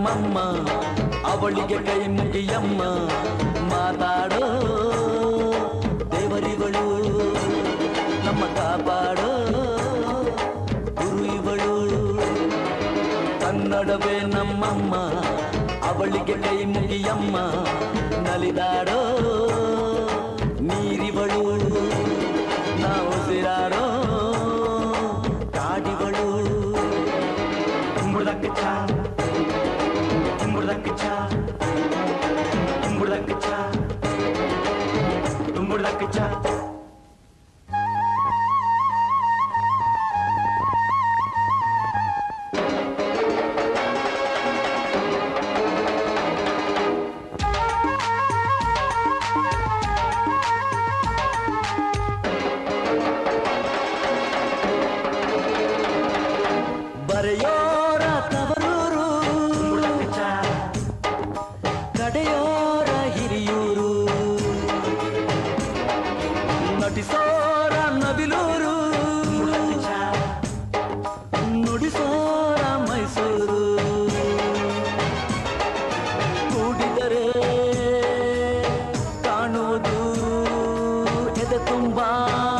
ನಮ್ಮಮ್ಮ ಅವಳಿಗೆ ಕೈ ಮುಗಿಯಮ್ಮ ಮಾತಾಡೋ ದೇವರಿಗಳು ನಮ್ಮ ಕಾಪಾಡೋ ಗುರು ಇವಳು ಕನ್ನಡವೇ ನಮ್ಮಮ್ಮ ಅವಳಿಗೆ ಕೈ ಮುಗಿಯಮ್ಮ ನಲಿದಾಡೋ ನೀರಿವಳು ನಾವು ಸಿರಾಡೋ ಕಾಡಿವಳು ಕುಂಬುಳಕ್ಕೆ ಚಾ ಕುಂಬುಳಕ್ಕೆ ಚಾ ಕುಂಬುಳಕ್ಕೆ ಚಾ ಕುಂಬುಳಕ್ಕೆ ಚಾ ಬರೆಯೋರ ತವರೂರು ಕಡೆಯೋರ ಹಿರಿಯೂರು ನಟಿಸೋರ ನವಿಲೂರು ನುಡಿಸೋರ ಮೈಸೂರು ಕೂಡಿದರೆ ಕಾಣುವುದು ಎದೆ ತುಂಬಾ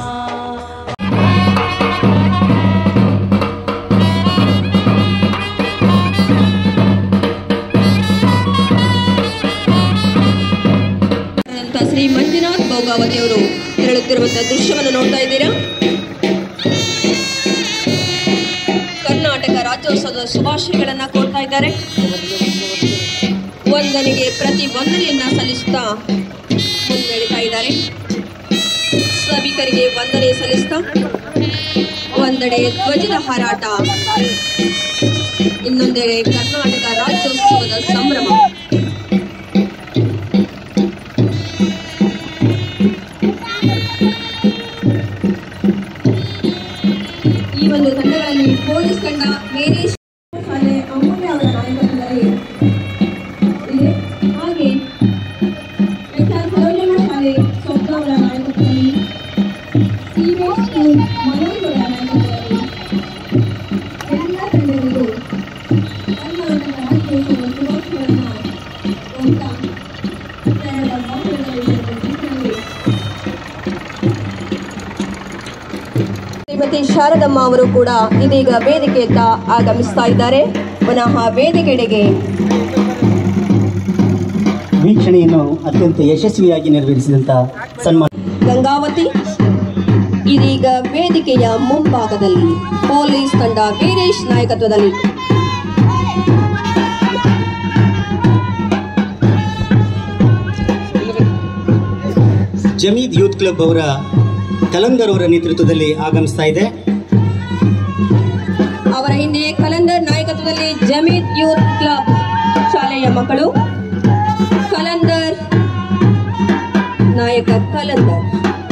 ಅಂತ ಶ್ರೀ ಮಂಜುನಾಥ್ ಭೋಗಾವತಿ ಅವರು ತೆರಳುತ್ತಿರುವಂತಹ ದೃಶ್ಯವನ್ನು ನೋಡ್ತಾ ಇದ್ದೀರಾ ಕರ್ನಾಟಕ ರಾಜ್ಯೋತ್ಸವದ ಶುಭಾಶಯಗಳನ್ನ ಕೋರ್ತಾ ಇದ್ದಾರೆ ವಂದನೆಗೆ ಪ್ರತಿ ವಂದನೆಯನ್ನ ಸಲ್ಲಿಸುತ್ತಾ ಮುನ್ನಡೆತಾ ಇದ್ದಾರೆ ಸಭಿಕರಿಗೆ ವಂದನೆ ಸಲ್ಲಿಸ್ತಾ ಒಂದೆಡೆ ಧ್ವಜದ ಹಾರಾಟ ಇನ್ನೊಂದೆಡೆ ಕರ್ನಾಟಕ ರಾಜ್ಯೋತ್ಸವದ ಸಂಭ್ರಮ ಈ ಒಂದು ತಂಡಗಳಲ್ಲಿ ಪೊಲೀಸ್ ತಂಡ ಮೇರೇಶ್ ಶಾಲೆ ಅಮೂಲ್ಯ ಅವರ ನಾಯಕತ್ವದಲ್ಲಿ ಇದೆ ಹಾಗೆ ಎಚ್ ಆರ್ ಸರೋಜಮ್ಮ ಶಾಲೆ ಸ್ವಪ್ನ ಅವರ ನಾಯಕತ್ವದಲ್ಲಿ ಸೀಮೇಶ್ ಸ್ಕೂಲ್ ಮನೋಜ್ ಅವರ ನಾಯಕತ್ವದಲ್ಲಿ ಎಲ್ಲ ತಂಡಗಳಿಗೂ ಕರ್ನಾಟಕ ರಾಜ್ಯೋತ್ಸವ ಶುಭಾಶಯಗಳನ್ನು ಕೋರ್ತಾ ಕನ್ನಡ ಭಾಷೆಗಳಲ್ಲಿ ಗೀತೆಯಲ್ಲಿ ಶ್ರೀಮತಿ ಶಾರದಮ್ಮ ಅವರು ಕೂಡ ಇದೀಗ ವೇದಿಕೆಯತ್ತ ಆಗಮಿಸ್ತಾ ಇದ್ದಾರೆ ಪುನಃ ವೇದಿಕೆಡೆಗೆ ವೀಕ್ಷಣೆಯನ್ನು ಅತ್ಯಂತ ಯಶಸ್ವಿಯಾಗಿ ನೆರವೇರಿಸಿದಂಥ ಸನ್ಮಾನ ಗಂಗಾವತಿ ಇದೀಗ ವೇದಿಕೆಯ ಮುಂಭಾಗದಲ್ಲಿ ಪೊಲೀಸ್ ತಂಡ ವೀರೇಶ್ ನಾಯಕತ್ವದಲ್ಲಿ ಜಮೀದ್ ಯೂತ್ ಕ್ಲಬ್ ಅವರ ಕಲಂದರ್ ಅವರ ನೇತೃತ್ವದಲ್ಲಿ ಆಗಮಿಸ್ತಾ ಇದೆ ಅವರ ಹಿಂದೆ ಕಲಂದರ್ ನಾಯಕತ್ವದಲ್ಲಿ ಜಮೀದ್ ಯೂತ್ ಕ್ಲಬ್ ಶಾಲೆಯ ಮಕ್ಕಳು ಕಲಂದರ್ ನಾಯಕ ಕಲಂದರ್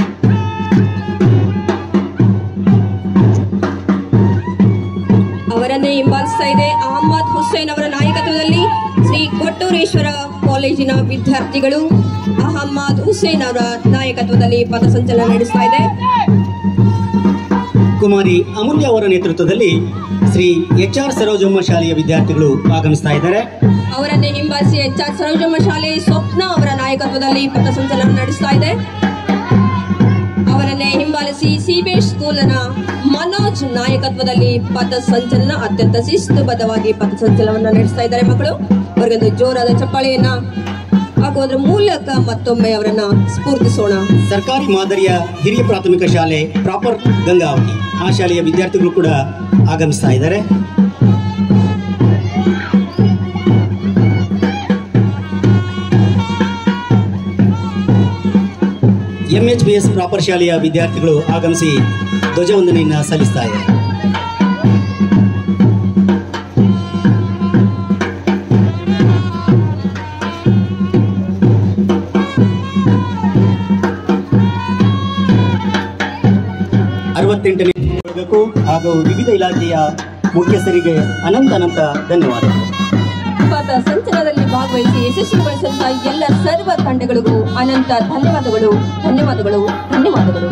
ಅವರನ್ನೇ ಹಿಂಬಾಲಿಸ್ತಾ ಇದೆ ಅಹಮ್ಮದ್ ಹುಸೇನ್ ಅವರ ನಾಯಕತ್ವದಲ್ಲಿ ಶ್ರೀ ಕೊಟ್ಟೂರೇಶ್ವರ ಕಾಲೇಜಿನ ವಿದ್ಯಾರ್ಥಿಗಳು ಅಹಮ್ಮದ್ ಹುಸೇನ್ ಅವರ ನಾಯಕತ್ವದಲ್ಲಿ ಪಥಸಂಚಲನ ನಡೆಸ್ತಾ ಇದೆ ಕುಮಾರಿ ಅಮೂಲ್ಯ ಅವರ ನೇತೃತ್ವದಲ್ಲಿ ಶ್ರೀ ಎಚ್ ಆರ್ ಸರೋಜಮ್ಮ ಶಾಲೆಯ ವಿದ್ಯಾರ್ಥಿಗಳು ಆಗಮಿಸ್ತಾ ಇದ್ದಾರೆ ಅವರನ್ನೇ ಹಿಂಬಾಲಿಸಿ ಎಚ್ ಆರ್ ಸರೋಜಮ್ಮ ಶಾಲೆ ಸ್ವಪ್ನ ಅವರ ನಾಯಕತ್ವದಲ್ಲಿ ಪಥಸಂಚಲನ ನಡೆಸ್ತಾ ಇದೆ ಅವರನ್ನೇ ಹಿಂಬಾಲಿಸಿ ಸಿಬೇಶ್ ಸ್ಕೂಲ್ನ ಮನೋಜ್ ನಾಯಕತ್ವದಲ್ಲಿ ಪಥಸಂಚಲನ ಅತ್ಯಂತ ಶಿಸ್ತುಬದ್ಧವಾಗಿ ಪಥಸಂಚಲನವನ್ನು ನಡೆಸ್ತಾ ಇದ್ದಾರೆ ಮಕ್ಕಳು ಅವರಿಗೊಂದು ಜೋರಾದ ಚಪ್ಪಾಳೆಯನ್ನ ಹಾಕುವುದರ ಮೂಲಕ ಮತ್ತೊಮ್ಮೆ ಅವರನ್ನ ಸ್ಫೂರ್ತಿಸೋಣ ಸರ್ಕಾರಿ ಮಾದರಿಯ ಹಿರಿಯ ಪ್ರಾಥಮಿಕ ಶಾಲೆ ಪ್ರಾಪರ್ ಗಂಗಾವತಿ ಆ ಶಾಲೆಯ ವಿದ್ಯಾರ್ಥಿಗಳು ಕೂಡ ಆಗಮಿಸ್ತಾ ಇದ್ದಾರೆ ಎಂಎಚ್ ಬಿ ಎಸ್ ಪ್ರಾಪರ್ ಶಾಲೆಯ ವಿದ್ಯಾರ್ಥಿಗಳು ಆಗಮಿಸಿ ಧ್ವಜವಂದನೆಯನ್ನು ಸಲ್ಲಿಸ್ತಾ ಇದ್ದಾರೆ ಅರವತ್ತೆಂಟನೇ ವರ್ಗಕ್ಕೂ ಹಾಗೂ ವಿವಿಧ ಇಲಾಖೆಯ ಮುಖ್ಯಸ್ಥರಿಗೆ ಅನಂತ ಅನಂತ ಧನ್ಯವಾದಗಳು ಪಥ ಸಂಚಲನದಲ್ಲಿ ಭಾಗವಹಿಸಿ ಯಶಸ್ವಿಗೊಳಿಸಿದಂತ ಎಲ್ಲ ಸರ್ವ ತಂಡಗಳಿಗೂ ಅನಂತ ಧನ್ಯವಾದಗಳು ಧನ್ಯವಾದಗಳು ಧನ್ಯವಾದಗಳು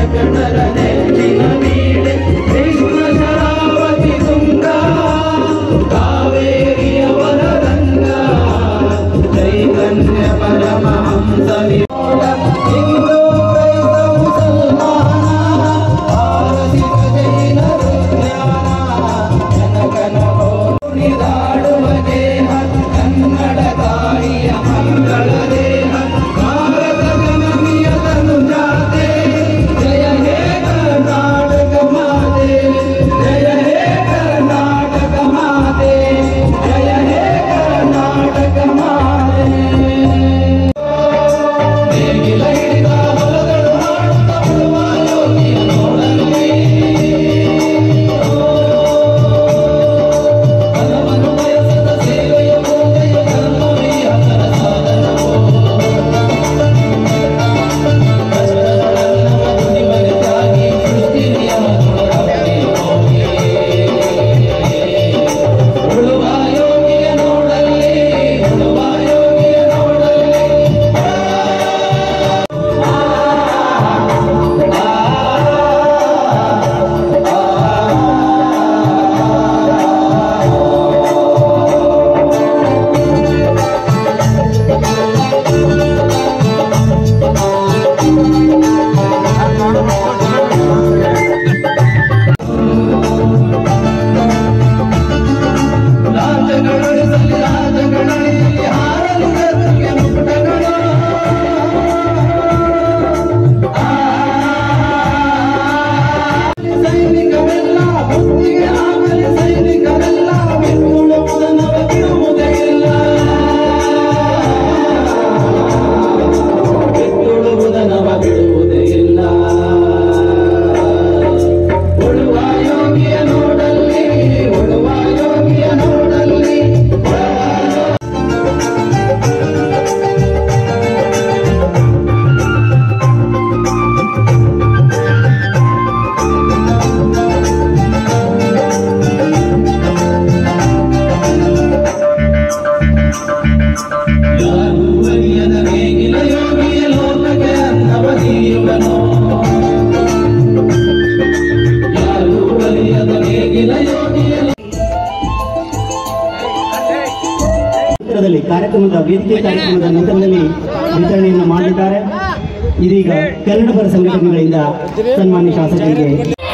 ನಂತರದಲ್ಲಿ ಕಾರ್ಯಕ್ರಮದ ವೇದಿಕೆ ಕಾರ್ಯಕ್ರಮದ ನಂತರದಲ್ಲಿ ವಿತರಣೆಯನ್ನು ಮಾಡಿದ್ದಾರೆ ಇದೀಗ ಕನ್ನಡ ಪರ ಸಂಘಟನೆಗಳಿಂದ ಸನ್ಮಾನ್ಯ ಶಾಸಕರಿಗೆ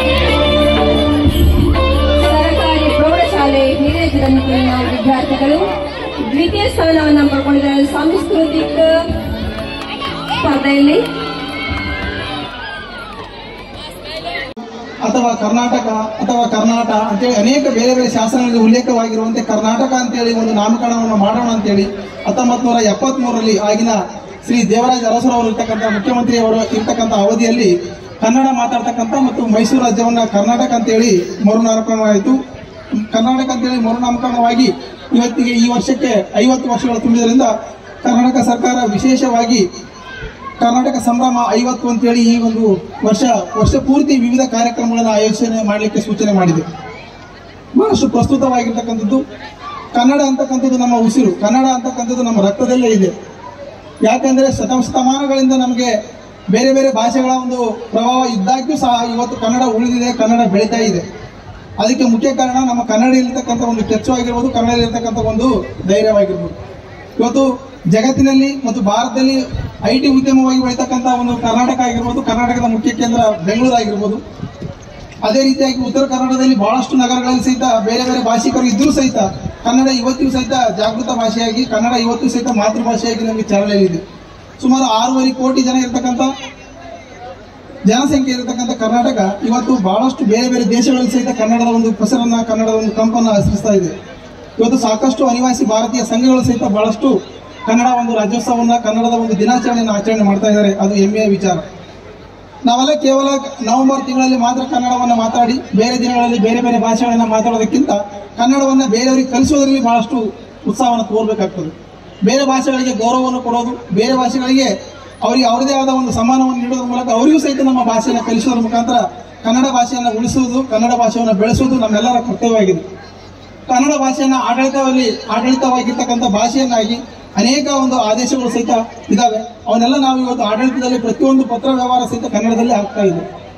ಸರ್ಕಾರಿ ಪ್ರೌಢಶಾಲೆ ಹಿರಿಯಜನಕೀಯ ವಿದ್ಯಾರ್ಥಿಗಳು ದ್ವಿತೀಯ ಸ್ಥಾನವನ್ನು ಪಡ್ಕೊಂಡಿದ್ದಾರೆ ಸಾಂಸ್ಕೃತಿಕ ಸ್ಪರ್ಧೆಯಲ್ಲಿ ಅಥವಾ ಕರ್ನಾಟಕ ಅಥವಾ ಕರ್ನಾಟ ಅಂತೇಳಿ ಅನೇಕ ಬೇರೆ ಬೇರೆ ಶಾಸನಗಳಲ್ಲಿ ಉಲ್ಲೇಖವಾಗಿರುವಂತೆ ಕರ್ನಾಟಕ ಅಂತೇಳಿ ಒಂದು ನಾಮಕರಣವನ್ನು ಮಾಡೋಣ ಅಂತೇಳಿ ಹತ್ತೊಂಬತ್ತು ನೂರ ಎಪ್ಪತ್ಮೂರರಲ್ಲಿ ಆಗಿನ ಶ್ರೀ ದೇವರಾಜ ಅರಸರವರು ಇರ್ತಕ್ಕಂಥ ಮುಖ್ಯಮಂತ್ರಿಯವರು ಇರ್ತಕ್ಕಂಥ ಅವಧಿಯಲ್ಲಿ ಕನ್ನಡ ಮಾತಾಡ್ತಕ್ಕಂಥ ಮತ್ತು ಮೈಸೂರು ರಾಜ್ಯವನ್ನ ಕರ್ನಾಟಕ ಅಂತೇಳಿ ಮರುನಾಮಕರಣವಾಯಿತು ಕರ್ನಾಟಕ ಅಂತೇಳಿ ಮರುನಾಮಕರಣವಾಗಿ ಇವತ್ತಿಗೆ ಈ ವರ್ಷಕ್ಕೆ ಐವತ್ತು ವರ್ಷಗಳು ತುಂಬಿದ್ರಿಂದ ಕರ್ನಾಟಕ ಸರ್ಕಾರ ವಿಶೇಷವಾಗಿ ಕರ್ನಾಟಕ ಸಂಭ್ರಮ ಐವತ್ತು ಅಂತೇಳಿ ಈ ಒಂದು ವರ್ಷ ವರ್ಷ ಪೂರ್ತಿ ವಿವಿಧ ಕಾರ್ಯಕ್ರಮಗಳನ್ನು ಆಯೋಜನೆ ಮಾಡಲಿಕ್ಕೆ ಸೂಚನೆ ಮಾಡಿದೆ ಬಹಳಷ್ಟು ಪ್ರಸ್ತುತವಾಗಿರ್ತಕ್ಕಂಥದ್ದು ಕನ್ನಡ ಅಂತಕ್ಕಂಥದ್ದು ನಮ್ಮ ಉಸಿರು ಕನ್ನಡ ಅಂತಕ್ಕಂಥದ್ದು ನಮ್ಮ ರಕ್ತದಲ್ಲೇ ಇದೆ ಯಾಕಂದ್ರೆ ಶತ ಶತಮಾನಗಳಿಂದ ನಮಗೆ ಬೇರೆ ಬೇರೆ ಭಾಷೆಗಳ ಒಂದು ಪ್ರಭಾವ ಇದ್ದಾಗ್ಯೂ ಸಹ ಇವತ್ತು ಕನ್ನಡ ಉಳಿದಿದೆ ಕನ್ನಡ ಬೆಳೀತಾ ಇದೆ ಅದಕ್ಕೆ ಮುಖ್ಯ ಕಾರಣ ನಮ್ಮ ಕನ್ನಡದಲ್ಲಿರ್ತಕ್ಕಂಥ ಒಂದು ಕೆಚ್ಚು ಆಗಿರ್ಬೋದು ಕನ್ನಡದಲ್ಲಿರ್ತಕ್ಕಂಥ ಒಂದು ಧೈರ್ಯವಾಗಿರ್ಬೋದು ಇವತ್ತು ಜಗತ್ತಿನಲ್ಲಿ ಮತ್ತು ಭಾರತದಲ್ಲಿ ಐ ಟಿ ಉದ್ಯಮವಾಗಿ ಬೆಳೀತಕ್ಕಂಥ ಒಂದು ಕರ್ನಾಟಕ ಆಗಿರ್ಬೋದು ಕರ್ನಾಟಕದ ಮುಖ್ಯ ಕೇಂದ್ರ ಬೆಂಗಳೂರು ಆಗಿರ್ಬೋದು ಅದೇ ರೀತಿಯಾಗಿ ಉತ್ತರ ಕನ್ನಡದಲ್ಲಿ ಬಹಳಷ್ಟು ನಗರಗಳಲ್ಲಿ ಸಹಿತ ಬೇರೆ ಬೇರೆ ಭಾಷಿಕರು ಇದ್ರೂ ಸಹಿತ ಕನ್ನಡ ಇವತ್ತಿಗೂ ಸಹಿತ ಜಾಗೃತ ಭಾಷೆಯಾಗಿ ಕನ್ನಡ ಇವತ್ತು ಸಹಿತ ಮಾತೃಭಾಷೆಯಾಗಿ ನಮಗೆ ಚಾಲನೆಯಲ್ಲಿದೆ ಸುಮಾರು ಆರೂವರೆ ಕೋಟಿ ಜನ ಇರತಕ್ಕಂಥ ಜನಸಂಖ್ಯೆ ಇರತಕ್ಕಂಥ ಕರ್ನಾಟಕ ಇವತ್ತು ಬಹಳಷ್ಟು ಬೇರೆ ಬೇರೆ ದೇಶಗಳಲ್ಲಿ ಸಹಿತ ಕನ್ನಡದ ಒಂದು ಹೆಸರನ್ನ ಕನ್ನಡದ ಒಂದು ಕಂಪನ್ನು ಹಸಿರಿಸ್ತಾ ಇದೆ ಇವತ್ತು ಸಾಕಷ್ಟು ಅನಿವಾಸಿ ಭಾರತೀಯ ಸಂಘಗಳು ಸಹಿತ ಬಹಳಷ್ಟು ಕನ್ನಡ ಒಂದು ರಾಜ್ಯೋತ್ಸವನ್ನ ಕನ್ನಡದ ಒಂದು ದಿನಾಚರಣೆಯನ್ನು ಆಚರಣೆ ಮಾಡ್ತಾ ಇದ್ದಾರೆ ಅದು ಹೆಮ್ಮೆಯ ವಿಚಾರ ನಾವೆಲ್ಲ ಕೇವಲ ನವೆಂಬರ್ ತಿಂಗಳಲ್ಲಿ ಮಾತ್ರ ಕನ್ನಡವನ್ನು ಮಾತಾಡಿ ಬೇರೆ ದಿನಗಳಲ್ಲಿ ಬೇರೆ ಬೇರೆ ಭಾಷೆಗಳನ್ನು ಮಾತಾಡೋದಕ್ಕಿಂತ ಕನ್ನಡವನ್ನು ಬೇರೆಯವರಿಗೆ ಕಲಿಸೋದ್ರಲ್ಲಿ ಬಹಳಷ್ಟು ಉತ್ಸಾಹವನ್ನು ತೋರ್ಬೇಕಾಗ್ತದೆ ಬೇರೆ ಭಾಷೆಗಳಿಗೆ ಗೌರವವನ್ನು ಕೊಡೋದು ಬೇರೆ ಭಾಷೆಗಳಿಗೆ ಅವರಿಗೆ ಅವರದೇ ಆದ ಒಂದು ಸಮ್ಮಾನವನ್ನು ನೀಡೋದ್ರ ಮೂಲಕ ಅವರಿಗೂ ಸಹಿತ ನಮ್ಮ ಭಾಷೆಯನ್ನು ಕಲಿಸೋದ್ರ ಮುಖಾಂತರ ಕನ್ನಡ ಭಾಷೆಯನ್ನು ಉಳಿಸುವುದು ಕನ್ನಡ ಭಾಷೆಯನ್ನು ಬೆಳೆಸುವುದು ನಮ್ಮೆಲ್ಲರ ಕರ್ತವ್ಯವಾಗಿದೆ ಕನ್ನಡ ಭಾಷೆಯನ್ನ ಆಡಳಿತದಲ್ಲಿ ಆಡಳಿತವಾಗಿರ್ತಕ್ಕಂಥ ಭಾಷೆಯನ್ನಾಗಿ ಅನೇಕ ಒಂದು ಆದೇಶಗಳು ಸಹಿತ ಇದಾವೆ ಅವನ್ನೆಲ್ಲ ನಾವು ಇವತ್ತು ಆಡಳಿತದಲ್ಲಿ ಪ್ರತಿಯೊಂದು ಪತ್ರ ವ್ಯವಹಾರ ಸಹಿತ ಕನ್ನಡದಲ್ಲಿ ಆಗ್ತಾ ಇದೆ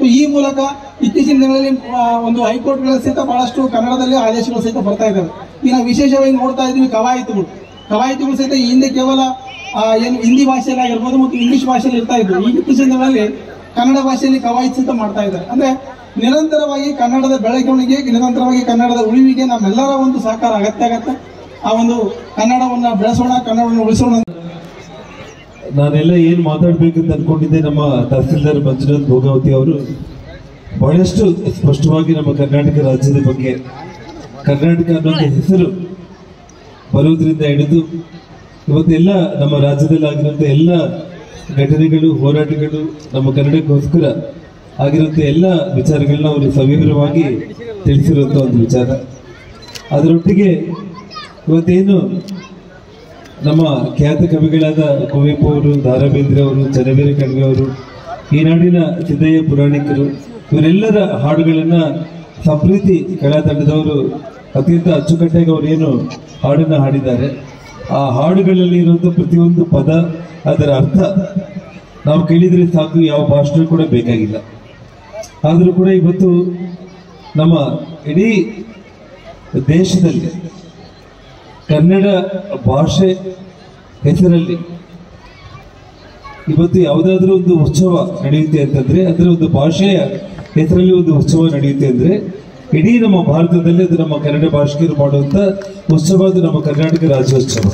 ಸೊ ಈ ಮೂಲಕ ಇತ್ತೀಚಿನ ದಿನಗಳಲ್ಲಿ ಆ, ಒಂದು ಹೈಕೋರ್ಟ್ಗಳ ಸಹಿತ ಬಹಳಷ್ಟು ಕನ್ನಡದಲ್ಲಿ ಆದೇಶಗಳು ಸಹಿತ ಬರ್ತಾ ಇದ್ದಾವೆ ಈಗ ನಾವು ವಿಶೇಷವಾಗಿ ನೋಡ್ತಾ ಇದ್ದೀವಿ ಕವಾಯಿತುಗಳು ಕವಾಯಿತುಗಳು ಸಹಿತ ಈ ಹಿಂದೆ ಕೇವಲ ಆ, ಏನು ಹಿಂದಿ ಭಾಷೆಯಲ್ಲಿ ಆಗಿರ್ಬೋದು ಮತ್ತು ಇಂಗ್ಲಿಷ್ ಭಾಷೆಯಲ್ಲಿ ಇರ್ತಾ ಇದ್ರು ಈ ಇತ್ತೀಚಿನ ದಿನಗಳಲ್ಲಿ ಕನ್ನಡ ಭಾಷೆಯಲ್ಲಿ ಕವಾಯಿತು ಸಹಿತ ಮಾಡ್ತಾ ಇದ್ದಾರೆ ಅಂದ್ರೆ ನಿರಂತರವಾಗಿ ಕನ್ನಡದ ಬೆಳವಣಿಗೆ ನಿರಂತರವಾಗಿ ಕನ್ನಡದ ಉಳಿವಿಗೆ ನಮ್ಮೆಲ್ಲರ ಒಂದು ಸಹಕಾರ ಅಗತ್ಯ ಆಗತ್ತೆ ಆ ಒಂದು ಕನ್ನಡವನ್ನ ಬೆಳೆಸೋಣ ಕನ್ನಡವನ್ನು ಉಳಿಸೋಣ ನಾನೆಲ್ಲ ಏನ್ ಮಾತಾಡ್ಬೇಕಂತ ಅನ್ಕೊಂಡಿದ್ದೆ ನಮ್ಮ ತಹಸೀಲ್ದಾರ್ ಮಂಜುನಾಥ್ ಭೋಗಾವತಿ ಅವರು ಬಹಳಷ್ಟು ಸ್ಪಷ್ಟವಾಗಿ ನಮ್ಮ ಕರ್ನಾಟಕ ರಾಜ್ಯದ ಬಗ್ಗೆ ಕರ್ನಾಟಕ ಅನ್ನೋದು ಹೆಸರು ಬರುವುದರಿಂದ ಹಿಡಿದು ಇವತ್ತೆಲ್ಲ ನಮ್ಮ ರಾಜ್ಯದಲ್ಲಿ ಆಗಿರುವಂತ ಎಲ್ಲ ಘಟನೆಗಳು ಹೋರಾಟಗಳು ನಮ್ಮ ಕನ್ನಡಕ್ಕೋಸ್ಕರ ಆಗಿರುವಂತ ಎಲ್ಲ ವಿಚಾರಗಳನ್ನ ಅವರು ಸವಿವರವಾಗಿ ತಿಳಿಸಿರುವಂತ ಒಂದು ವಿಚಾರ ಅದರೊಟ್ಟಿಗೆ ಇವತ್ತೇನು ನಮ್ಮ ಖ್ಯಾತ ಕವಿಗಳಾದ ಕುವೆಂಪು ಅವರು ದಾರಾ ಬೇಂದ್ರೆ ಅವರು ಜನವೀರ ಕಣ್ವೆ ಅವರು ಈ ನಾಡಿನ ಸಿದ್ದಯ್ಯ ಪುರಾಣಿಕರು ಇವರೆಲ್ಲರ ಹಾಡುಗಳನ್ನ ಸಂಪ್ರೀತಿ ಕಲಾ ತಂಡದವರು ಅತ್ಯಂತ ಅಚ್ಚುಕಟ್ಟಾಗಿ ಅವರೇನು ಹಾಡನ್ನ ಹಾಡಿದ್ದಾರೆ ಆ ಹಾಡುಗಳಲ್ಲಿ ಇರುವಂಥ ಪ್ರತಿಯೊಂದು ಪದ ಅದರ ಅರ್ಥ ನಾವು ಕೇಳಿದ್ರೆ ಸಾಕು ಯಾವ ಭಾಷಣ ಕೂಡ ಬೇಕಾಗಿಲ್ಲ ಆದರೂ ಕೂಡ ಇವತ್ತು ನಮ್ಮ ಇಡೀ ದೇಶದಲ್ಲಿ ಕನ್ನಡ ಭಾಷೆ ಹೆಸರಲ್ಲಿ ಇವತ್ತು ಯಾವುದಾದ್ರೂ ಒಂದು ಉತ್ಸವ ನಡೆಯುತ್ತೆ ಅಂತಂದ್ರೆ ಅದರ ಒಂದು ಭಾಷೆಯ ಹೆಸರಲ್ಲಿ ಒಂದು ಉತ್ಸವ ನಡೆಯುತ್ತೆ ಅಂದ್ರೆ ಇಡೀ ನಮ್ಮ ಭಾರತದಲ್ಲಿ ಅದು ನಮ್ಮ ಕನ್ನಡ ಭಾಷಿಕರು ಮಾಡುವಂತ ಉತ್ಸವ ಅದು ನಮ್ಮ ಕರ್ನಾಟಕ ರಾಜ್ಯೋತ್ಸವ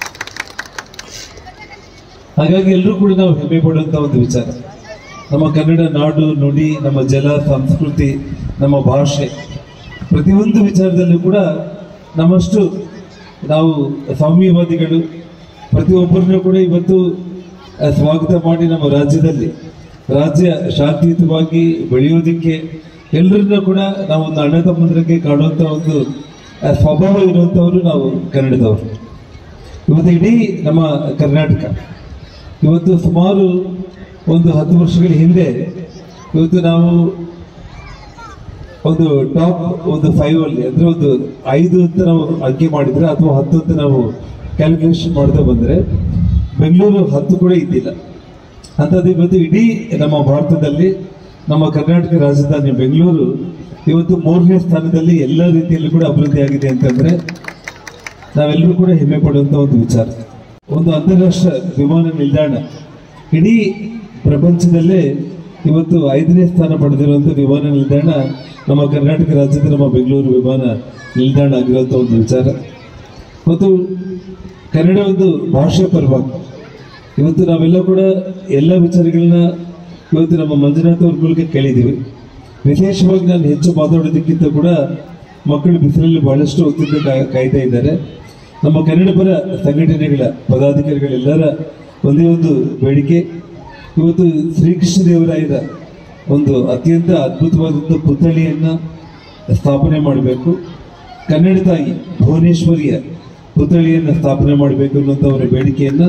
ಹಾಗಾಗಿ ಎಲ್ಲರೂ ಕೂಡ ನಾವು ಹೆಮ್ಮೆ ಪಡುವಂತ ಒಂದು ವಿಚಾರ ನಮ್ಮ ಕನ್ನಡ ನಾಡು ನುಡಿ ನಮ್ಮ ಜಲ ಸಂಸ್ಕೃತಿ ನಮ್ಮ ಭಾಷೆ ಪ್ರತಿಯೊಂದು ವಿಚಾರದಲ್ಲೂ ಕೂಡ ನಮ್ಮಷ್ಟು ನಾವು ಸಾಮ್ಯವಾದಿಗಳು ಪ್ರತಿಯೊಬ್ಬರನ್ನು ಕೂಡ ಇವತ್ತು ಆ, ಸ್ವಾಗತ ಮಾಡಿ ನಮ್ಮ ರಾಜ್ಯದಲ್ಲಿ ರಾಜ್ಯ ಶಾಂತಿಯುತವಾಗಿ ಬೆಳೆಯೋದಕ್ಕೆ ಎಲ್ಲರನ್ನ ಕೂಡ ನಾವು ಒಂದು ಅಣ್ಣ ತಮ್ಮಂದ್ರಿಗೆ ಕಾಣುವಂತ ಒಂದು ಆ, ಸ್ವಭಾವ ಇರುವಂತವರು ನಾವು ಕನ್ನಡದವರು ಇವತ್ತು ಇಡೀ ನಮ್ಮ ಕರ್ನಾಟಕ ಇವತ್ತು ಸುಮಾರು ಒಂದು ಹತ್ತು ವರ್ಷಗಳ ಹಿಂದೆ ಇವತ್ತು ನಾವು ಒಂದು ಟಾಪ್ ಒಂದು ಫೈವ್ ಅಲ್ಲಿ ಅಂದ್ರೆ ಒಂದು ಐದು ಅಂತ ನಾವು ಅಂಕೆ ಮಾಡಿದ್ರೆ ಅಥವಾ ಹತ್ತು ಅಂತ ನಾವು ಕ್ಯಾಲ್ಕುಲೇಷನ್ ಮಾಡ್ತಾ ಬಂದ್ರೆ ಬೆಂಗಳೂರು ಹತ್ತು ಕೂಡ ಇದ್ದಿಲ್ಲ ಅಂಥದ್ದು ಇವತ್ತು ಇಡೀ ನಮ್ಮ ಭಾರತದಲ್ಲಿ ನಮ್ಮ ಕರ್ನಾಟಕ ರಾಜಧಾನಿ ಬೆಂಗಳೂರು ಇವತ್ತು ಮೂರನೇ ಸ್ಥಾನದಲ್ಲಿ ಎಲ್ಲ ರೀತಿಯಲ್ಲೂ ಕೂಡ ಅಭಿವೃದ್ಧಿ ಆಗಿದೆ ಅಂತಂದ್ರೆ ನಾವೆಲ್ಲರೂ ಕೂಡ ಹೆಮ್ಮೆ ಪಡುವಂತ ಒಂದು ವಿಚಾರ ಒಂದು ಅಂತಾರಾಷ್ಟ್ರ ವಿಮಾನ ನಿಲ್ದಾಣ ಇಡೀ ಪ್ರಪಂಚದಲ್ಲೇ ಇವತ್ತು ಐದನೇ ಸ್ಥಾನ ಪಡೆದಿರುವಂತ ವಿಮಾನ ನಿಲ್ದಾಣ ನಮ್ಮ ಕರ್ನಾಟಕ ರಾಜ್ಯದ ನಮ್ಮ ಬೆಂಗಳೂರು ವಿಮಾನ ನಿಲ್ದಾಣ ಆಗಿರುವಂತ ಒಂದು ವಿಚಾರ ಮತ್ತು ಕನ್ನಡ ಒಂದು ಭಾಷೆ ಪರವಾಗಿ ಇವತ್ತು ನಾವೆಲ್ಲ ಕೂಡ ಎಲ್ಲ ವಿಚಾರಗಳನ್ನ ಇವತ್ತು ನಮ್ಮ ಮಂಜುನಾಥ್ ಅವ್ರ ಮೂಲಕ ಕೇಳಿದ್ದೀವಿ ವಿಶೇಷವಾಗಿ ನಾನು ಹೆಚ್ಚು ಮಾತಾಡೋದಕ್ಕಿಂತ ಕೂಡ ಮಕ್ಕಳು ಬಿಸಿಲಲ್ಲಿ ಬಹಳಷ್ಟು ಹೊತ್ತಿಂದ ಕಾಯ್- ಕಾಯ್ತಾ ಇದ್ದಾರೆ ನಮ್ಮ ಕನ್ನಡ ಪರ ಸಂಘಟನೆಗಳ ಪದಾಧಿಕಾರಿಗಳೆಲ್ಲರ ಒಂದೇ ಒಂದು ಬೇಡಿಕೆ ಇವತ್ತು ಶ್ರೀಕೃಷ್ಣ ದೇವರಾಯರ ಒಂದು ಅತ್ಯಂತ ಅದ್ಭುತವಾದಂಥ ಪುತ್ಥಳಿಯನ್ನ ಸ್ಥಾಪನೆ ಮಾಡಬೇಕು ಕನ್ನಡ ತಾಯಿ ಭುವನೇಶ್ವರಿಯ ಪುತ್ಥಳಿಯನ್ನು ಸ್ಥಾಪನೆ ಮಾಡಬೇಕು ಅನ್ನುವಂಥ ಅವರ ಬೇಡಿಕೆಯನ್ನ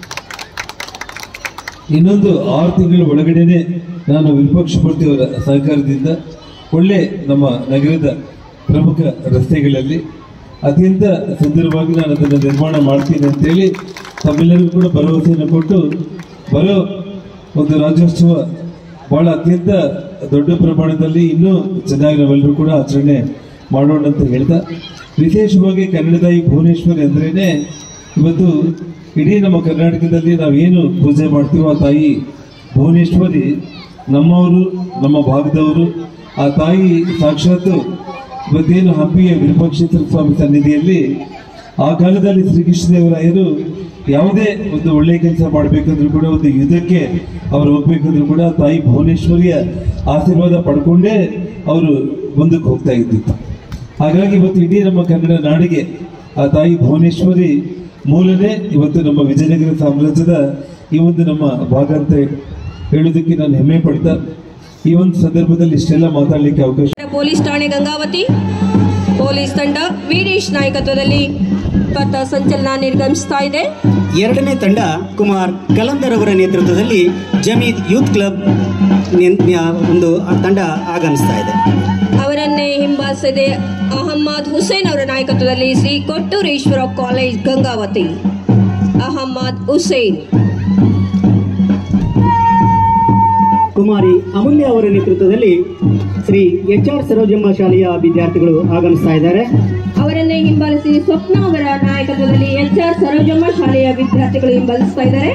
ಇನ್ನೊಂದು ಆರು ತಿಂಗಳ ಒಳಗಡೆನೆ ನಾನು ವಿಪಕ್ಷ ಪಾರ್ಟಿಯವರ ಸಹಕಾರದಿಂದ ಒಳ್ಳೆ ನಮ್ಮ ನಗರದ ಪ್ರಮುಖ ರಸ್ತೆಗಳಲ್ಲಿ ಅತ್ಯಂತ ಸುಂದರವಾಗಿ ನಾನು ಅದನ್ನು ನಿರ್ಮಾಣ ಮಾಡ್ತೀನಿ ಅಂತೇಳಿ ತಮ್ಮೆಲ್ಲರಿಗೂ ಕೂಡ ಭರವಸೆಯನ್ನು ಕೊಟ್ಟು ಬರೋ ಒಂದು ರಾಜ್ಯೋತ್ಸವ ಬಹಳ ಅತ್ಯಂತ ದೊಡ್ಡ ಪ್ರಮಾಣದಲ್ಲಿ ಇನ್ನೂ ಚೆನ್ನಾಗಿ ನಾವೆಲ್ಲರೂ ಕೂಡ ಆಚರಣೆ ಮಾಡೋಣ ಅಂತ ಹೇಳ್ತಾ ವಿಶೇಷವಾಗಿ ಕನ್ನಡದ ಈ ಭುವನೇಶ್ವರಿ ಅಂದ್ರೇನೆ ಇವತ್ತು ಇಡೀ ನಮ್ಮ ಕರ್ನಾಟಕದಲ್ಲಿ ನಾವೇನು ಪೂಜೆ ಮಾಡ್ತೀವೋ ಆ ತಾಯಿ ಭುವನೇಶ್ವರಿ ನಮ್ಮವರು ನಮ್ಮ ಭಾಗದವರು ಆ ತಾಯಿ ಸಾಕ್ಷಾತ್ ಇವತ್ತೇನು ಹಂಪಿಯ ವಿರೂಪಾಕ್ಷೇತ್ರ ಸ್ವಾಮಿ ಸನ್ನಿಧಿಯಲ್ಲಿ ಆ ಕಾಲದಲ್ಲಿ ಶ್ರೀಕೃಷ್ಣದೇವರಾಯರು ಯಾವುದೇ ಒಂದು ಒಳ್ಳೆಯ ಕೆಲಸ ಮಾಡಬೇಕಂದ್ರೂ ಕೂಡ ಒಂದು ಯುದ್ಧಕ್ಕೆ ಅವರು ಹೋಗ್ಬೇಕಂದ್ರೂ ಕೂಡ ತಾಯಿ ಭುವನೇಶ್ವರಿಯ ಆಶೀರ್ವಾದ ಪಡ್ಕೊಂಡೇ ಅವರು ಮುಂದಕ್ಕೆ ಹೋಗ್ತಾ ಇದ್ದಿತ್ತು ಹಾಗಾಗಿ ಇವತ್ತು ಇಡೀ ನಮ್ಮ ಕನ್ನಡ ನಾಡಿಗೆ ಆ ತಾಯಿ ಭುವನೇಶ್ವರಿ ಮೂಲನೇ ಇವತ್ತು ನಮ್ಮ ವಿಜಯನಗರ ಸಾಮ್ರಾಜ್ಯದ ಈ ಒಂದು ನಮ್ಮ ಭಾಗ ಅಂತ ಹೇಳೋದಕ್ಕೆ ನಾನು ಹೆಮ್ಮೆ ಪಡ್ತಾ ಈ ಒಂದು ಸಂದರ್ಭದಲ್ಲಿ ಇಷ್ಟೆಲ್ಲ ಮಾತಾಡಲಿಕ್ಕೆ ಅವಕಾಶ ಪೊಲೀಸ್ ಠಾಣೆ ಗಂಗಾವತಿ ಪೊಲೀಸ್ ತಂಡ ವೀರೇಶ್ ನಾಯಕತ್ವದಲ್ಲಿ ಪಥ ಸಂಚಲನ ನಿರ್ಗಮಿಸ್ತಾ ಇದೆ ಎರಡನೇ ತಂಡ ಕುಮಾರ್ ಕಲಂದರ್ ಅವರ ನೇತೃತ್ವದಲ್ಲಿ ಜಮೀದ್ ಯೂತ್ ಕ್ಲಬ್ ನಿ- ನಿ- ಒಂದು ತಂಡ ಆಗಮಿಸ್ತಾ ಇದೆ ಅವರನ್ನೇ ಹಿಂಬಾಲಿಸಿದೆ ಅಹಮ್ಮದ್ ಹುಸೇನ್ ಅವರ ನಾಯಕತ್ವದಲ್ಲಿ ಶ್ರೀ ಕೊಟ್ಟೂರೇಶ್ವರ ಕಾಲೇಜ್ ಗಂಗಾವತಿ ಅಹಮ್ಮದ್ ಹುಸೇನ್ ಕುಮಾರಿ ಅಮೂಲ್ಯ ಅವರ ನೇತೃತ್ವದಲ್ಲಿ ಶ್ರೀ ಎಚ್ ಆರ್ ಸರೋಜಮ್ಮ ಶಾಲೆಯ ವಿದ್ಯಾರ್ಥಿಗಳು ಆಗಮಿಸ್ತಾ ಇದ್ದಾರೆ ಅವರನ್ನೇ ಹಿಂಬಾಲಿಸಿ ಸ್ವಪ್ನ ಅವರ ನಾಯಕತ್ವದಲ್ಲಿ ಎಚ್ ಆರ್ ಸರೋಜಮ್ಮ ಶಾಲೆಯ ವಿದ್ಯಾರ್ಥಿಗಳು ಹಿಂಬಾಲಿಸ್ತಾ ಇದ್ದಾರೆ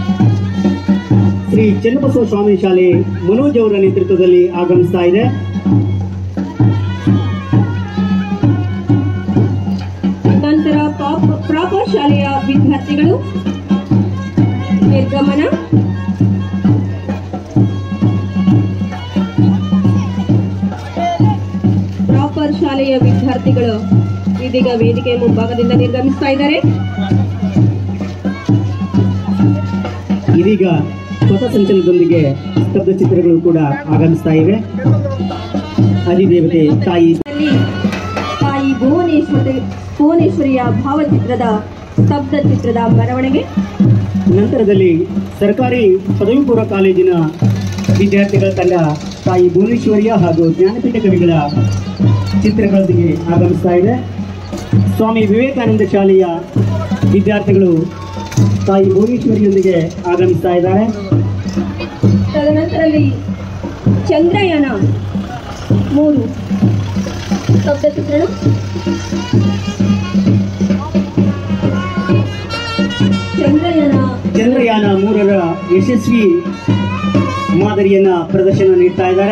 ಶ್ರೀ ಚನ್ನಬಸವ ಸ್ವಾಮಿ ಶಾಲೆ ಮನೋಜ್ ಅವರ ನೇತೃತ್ವದಲ್ಲಿ ಆಗಮಿಸ್ತಾ ಇದೆ ನಂತರ ಪಾಪ್- ಪ್ರಾಪರ್ ಶಾಲೆಯ ವಿದ್ಯಾರ್ಥಿಗಳು ನಿರ್ಗಮನ ಪ್ರಾಪರ್ ಶಾಲೆಯ ವಿದ್ಯಾರ್ಥಿಗಳು ಇದೀಗ ವೇದಿಕೆ ಮುಂಭಾಗದಿಂದ ನಿರ್ಗಮಿಸ್ತಾ ಇದ್ದಾರೆ ಇದೀಗ ಪಥಸಂಚಲನದೊಂದಿಗೆ ಸ್ತಬ್ಧ ಚಿತ್ರಗಳು ಕೂಡ ಆಗಮಿಸ್ತಾ ಇವೆ ಅಧಿದೇವತೆ ತಾಯಿ ಅಲ್ಲಿ ತಾಯಿ ಭುವನೇಶ್ವರಿ ಭುವನೇಶ್ವರಿಯ ಭಾವಚಿತ್ರದ ಸ್ತಬ್ಧ ಚಿತ್ರದ ಮೆರವಣಿಗೆ ನಂತರದಲ್ಲಿ ಸರ್ಕಾರಿ ಪದವಿ ಪೂರ್ವ ಕಾಲೇಜಿನ ವಿದ್ಯಾರ್ಥಿಗಳ ತಂಡ ತಾಯಿ ಭುವನೇಶ್ವರಿಯ ಹಾಗೂ ಜ್ಞಾನಪೀಠ ಕವಿಗಳ ಚಿತ್ರಗಳೊಂದಿಗೆ ಆಗಮಿಸ್ತಾ ಇದೆ ಸ್ವಾಮಿ ವಿವೇಕಾನಂದ ಶಾಲೆಯ ವಿದ್ಯಾರ್ಥಿಗಳು ತಾಯಿ ಭುವನೇಶ್ವರಿಯೊಂದಿಗೆ ಆಗಮಿಸ್ತಾ ಇದ್ದಾರೆ ತದನಂತರದಲ್ಲಿ ಚಂದ್ರಯಾನ ಮೂರು ಸ್ತಬ್ಧ ಚಿತ್ರಣ ಚಂದ್ರಯಾನ ಚಂದ್ರಯಾನ ಮೂರರ ಯಶಸ್ವಿ ಮಾದರಿಯನ್ನ ಪ್ರದರ್ಶನ ನೀಡ್ತಾ ಇದ್ದಾರೆ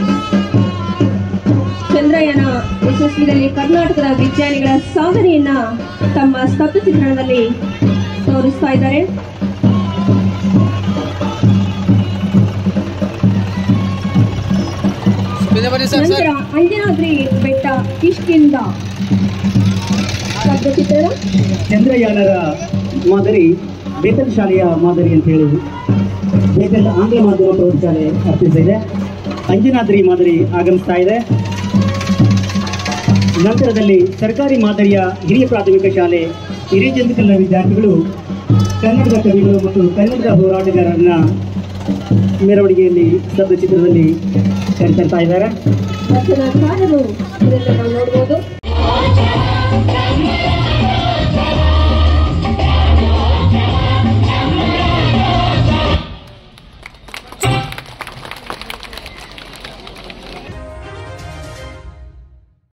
ಚಂದ್ರಯಾನ ಯಶಸ್ವಿದಲ್ಲಿ ಕರ್ನಾಟಕದ ವಿಜ್ಞಾನಿಗಳ ಸಾಧನೆಯನ್ನ ತಮ್ಮ ಸ್ತಬ್ಧ ಚಿತ್ರಣದಲ್ಲಿ ತೋರಿಸ್ತಾ ಇದ್ದಾರೆ ನಂತರ ಅಂಜನಾದ್ರಿ ಬೆಟ್ಟ ಕಿಷ್ಕಿಂದ ಸ್ತಬ್ಧ ಚಿತ್ರಣ ಚಂದ್ರಯಾನರ ಮಾದರಿ ಬೇತಲ್ ಶಾಲೆಯ ಮಾದರಿ ಅಂತ ಹೇಳಿ ಬೇತಲ್ ಆಂಗ್ಲ ಮಾಧ್ಯಮ ಪ್ರೌಢಶಾಲೆ ಅರ್ಪಿಸಿದೆ ಅಂಜನಾದ್ರಿ ಮಾದರಿ ಆಗಮಿಸ್ತಾ ಇದೆ ನಂತರದಲ್ಲಿ ಸರ್ಕಾರಿ ಮಾದರಿಯ ಹಿರಿಯ ಪ್ರಾಥಮಿಕ ಶಾಲೆ ಹಿರಿಯಚಂದ್ರಕಲ್ನ ವಿದ್ಯಾರ್ಥಿಗಳು ಕನ್ನಡದ ಕವಿಗಳು ಮತ್ತು ಕನ್ನಡದ ಹೋರಾಟಗಾರರನ್ನ ಮೆರವಣಿಗೆಯಲ್ಲಿ ಸ್ತಬ್ಧ ಚಿತ್ರದಲ್ಲಿ ಕರೆತರ್ತಾ ಇದ್ದಾರೆ ವಚನಕಾರರು ಇದನ್ನು ನಾವು ನೋಡಬಹುದು